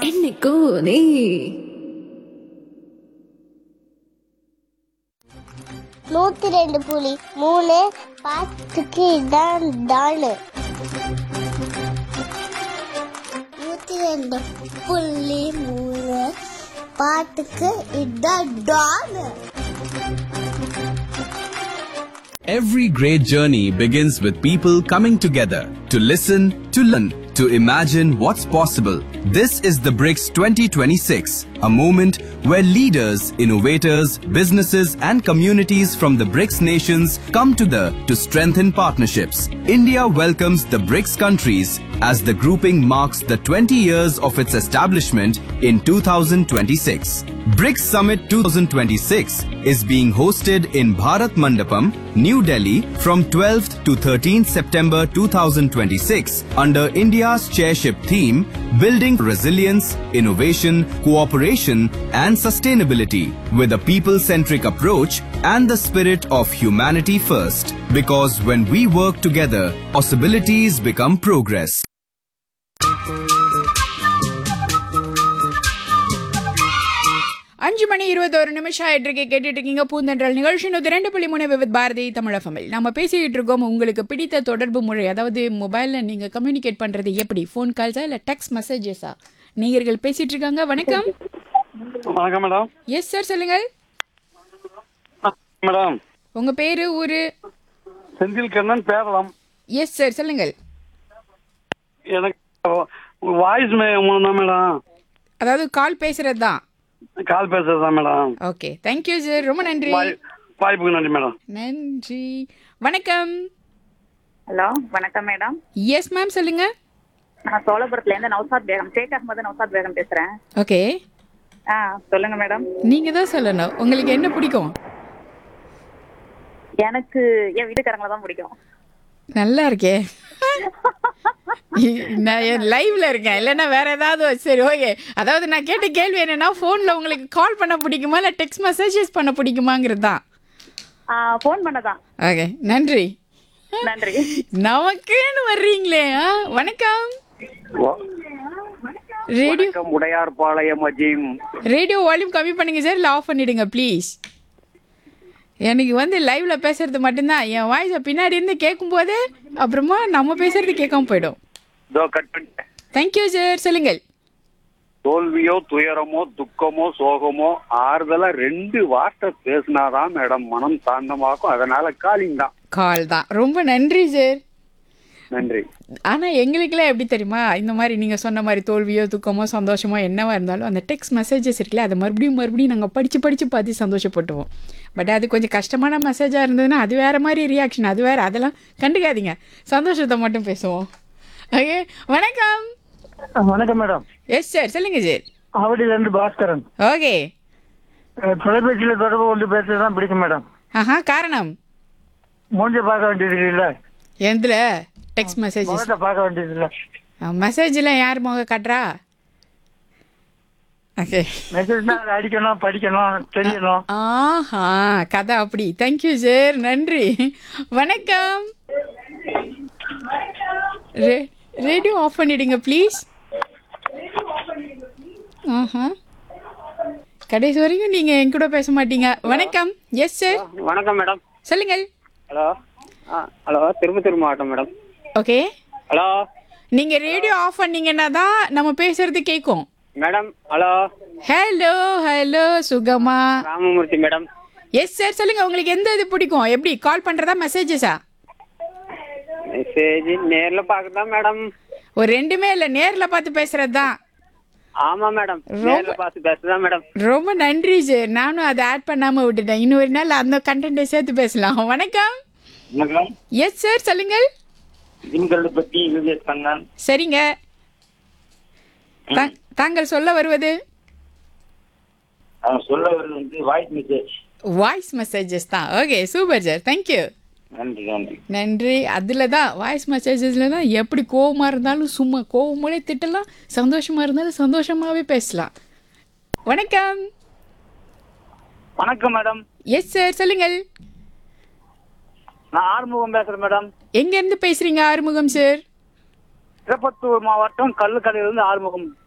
என்னைக்கோ நீ நூத்தி ரெண்டு புலி மூணு பாத்துக்கு இதான் தானு நூத்தி ரெண்டு புள்ளி மூணு பாட்டுக்கு இதான் டானு Every great journey begins with people coming together to listen, to learn, to imagine what's possible. This is the BRICS 2026, a moment where leaders, innovators, businesses, and communities from the BRICS nations come together to strengthen partnerships. India welcomes the BRICS countries as the grouping marks the 20 years of its establishment in 2026. BRICS Summit 2026 is being hosted in Bharat Mandapam, New Delhi from 12th to 13th September 2026 under India's chairship theme Building Resilience, Innovation, Cooperation and Sustainability with a people-centric approach and the spirit of humanity first. Because when we work together, possibilities become progress. அஞ்சு மணி இருபத்தோரு நிமிஷம் ஆயிட்டு இருக்கு கேட்டுட்டு இருக்கீங்க பூந்தென்றல் நிகழ்ச்சி நூத்தி ரெண்டு புள்ளி மூணு வித் பாரதி தமிழகமில் நம்ம பேசிக்கிட்டு இருக்கோம் உங்களுக்கு பிடித்த தொடர்பு முறை அதாவது மொபைலில் நீங்க கம்யூனிகேட் பண்றது எப்படி ஃபோன் கால்ஸா இல்லை டெக்ஸ்ட் மெசேஜஸா நேயர்கள் பேசிட்டு இருக்காங்க வணக்கம் வணக்கம் மேடம் எஸ் சார் சொல்லுங்க மேடம் உங்க பேரு ஊரு செந்தில் கண்ணன் பேரலாம் எஸ் சார் சொல்லுங்கள் எனக்கு வாய்ஸ் மூலம் தான் மேடம் அதாவது கால் பேசுறது தான் கால் பேசுறது தான் மேடம் ஓகே தேங்க்யூ சார் ரொம்ப நன்றி வாய்- வாய்ப்புக்கு நன்றி மேடம் நன்றி வணக்கம் ஹலோ வணக்கம் மேடம் எஸ் மேம் சொல்லுங்க நான் சோழபுரத்துல இருந்து நௌசாத் பேகம் ஷேக் அஹமது நௌசாத் பேகம் பேசுறேன் ஓகே ஆ சொல்லுங்க மேடம் நீங்க தான் சொல்லணும் உங்களுக்கு என்ன பிடிக்கும் எனக்கு என் வீட்டுக்காரங்களை தான் பிடிக்கும் நல்லா இருக்கே இ- நான் என் லைவ்ல இருக்கேன் இல்லைன்னா வேற ஏதாவது சரி ஓகே அதாவது நான் கேட்ட கேள்வி என்னன்னா ஃபோன்ல உங்களுக்கு கால் பண்ண பிடிக்குமா இல்லை டெக்ஸ்ட் மெசேஜஸ் பண்ண பிடிக்குமாங்கிறது தான் ஃபோன் பண்ணதான் ஓகே நன்றி நன்றி நமக்குன்னு வர்றீங்களே ஆ? வணக்கம் radio Udayarpalayam Azeem radio volume கம்மி பண்ணுங்க சார் இல்லை ஆஃப் பண்ணிடுங்க ப்ளீஸ் எனக்கு வந்து லைவ்ல பேசுறது மட்டும்தான் என் வாய்ஸை பின்னாடி இருந்து கேட்கும் போதே அப்புறமா நம்ம பேசுறது கேட்காம போயிடும் இதோ கட் பண்ணிட்டேன் தேங்க்யூ சார் சொல்லுங்கள் தோல்வியோ துயரமோ துக்கமோ சோகமோ ஆறுதலா ரெண்டு வார்த்தை பேசினாதான் மேடம் மனம் சாந்தமாக்கும் அதனால காலிங் தான் கால் தான் ரொம்ப நன்றி சார் நன்றி ஆனா எங்களுக்குலாம் எப்படி தெரியுமா இந்த மாதிரி நீங்க சொன்ன மாதிரி தோல்வியோ துக்கமோ சந்தோஷமோ என்னவா இருந்தாலும் அந்த டெக்ஸ்ட் மெசேஜஸ் இருக்குல்ல அதை மறுபடியும் மறுபடியும் நாங்க படிச்சு படிச்சு பார்த்து சந்தோஷப்பட்டுவோம் பட் அது கொஞ்சம் கஷ்டமான மெசேஜா இருந்ததுன்னா அது வேற மாதிரி ரியாக்ஷன் அது வேற அதெல்லாம் கண்டுக்காதீங்க சந்தோஷத்தை மட்டும் பேசுவோம் ஓகே வணக்கம் வணக்கம் மேடம் எஸ் சார் சொல்லுங்க சார் ஆவடியில இருந்து பாஸ்கரன் ஓகே அஹ், தொலைபேசியில தொடர்பு கொண்டு பேசுறது தான் பிடிக்கும் மேடம் ஆஹா காரணம் மூஞ்ச பார்க்க வேண்டியது இல்ல எந்தில் டெக்ஸ்ட் மெசேஜஸ் முகத்தை பார்க்க வேண்டியது இல்ல மெசேஜில் யார் முக காட்டுறா ஓகே மெசேஜ்னா அதை அடிக்கணும் படிக்கணும் தெரியணும் ஆஹா கதை அப்படி தேங்க்யூ சார் நன்றி வணக்கம் ரே- ரேடியோ ஆஃப் பண்ணிடுங்க ப்ளீஸ் ஆஹா கடைசி வரைக்கும் நீங்க என் கூட பேச மாட்டீங்க வணக்கம் எஸ் சார் வணக்கம் மேடம் சொல்லுங்கள் ஹலோ ஆ ஹலோ திருப்பத்தூர் மாவட்டம் மேடம் ஓகே ஹலோ நீங்க ரேடியோ ஆஃப் பண்ணீங்கன்னா தான் நம்ம பேசுறது கேட்கும் மேடம் ஹலோ ஹலோ ஹலோ சுகமா ராமமூர்த்தி மேடம் எஸ் சார் சொல்லுங்க உங்களுக்கு எந்த இது பிடிக்கும் எப்படி கால் பண்றதா மெசேஜஸா மெசேஜ் நேர்ல பார்க்கதான் மேடம் ஒரு ரெண்டுமே இல்லை நேர்ல பார்த்து பேசுறது தான் ஆமா மேடம் நேர்ல பார்த்து பேசுதான் மேடம் ரொம்ப நன்றி சார் நானும் அதை ஆட் பண்ணாம விட்டுட்டேன் இன்னொரு நாள் அந்த கண்டென்ட்டை சேர்த்து பேசலாம் வணக்கம் வணக்கம் எஸ் சார் சொல்லுங்கள் ஜிம்கல்டு பத்தி யூஎஸ் பண்ணான் சரிங்க தா- தாங்கள் சொல்ல வருவது அவன் சொல்ல வருது வந்து வாய்ஸ் மெசேஜ் வாய்ஸ் மெசேஜஸ் தான் ஓகே சூப்பர் சார் தேங்க்யூ நன்றி நன்றி நன்றி அதில் தான் வாய்ஸ் மெசேஜஸில் தான் எப்படி கோவமாக இருந்தாலும் சும்மா கோவமோட திட்டலாம் சந்தோஷமாக இருந்தாலும் சந்தோஷமாகவே பேசலாம் வணக்கம் வணக்கம் மேடம் எஸ் சார் சொல்லுங்கள் நான் ஆறுமுகம் பேசுறேன் மேடம் எங்கேருந்து பேசுகிறீங்க ஆறுமுகம் சார் திருப்பத்தூர் மாவட்டம் கல்லுக்கடையிலிருந்து ஆறுமுகம்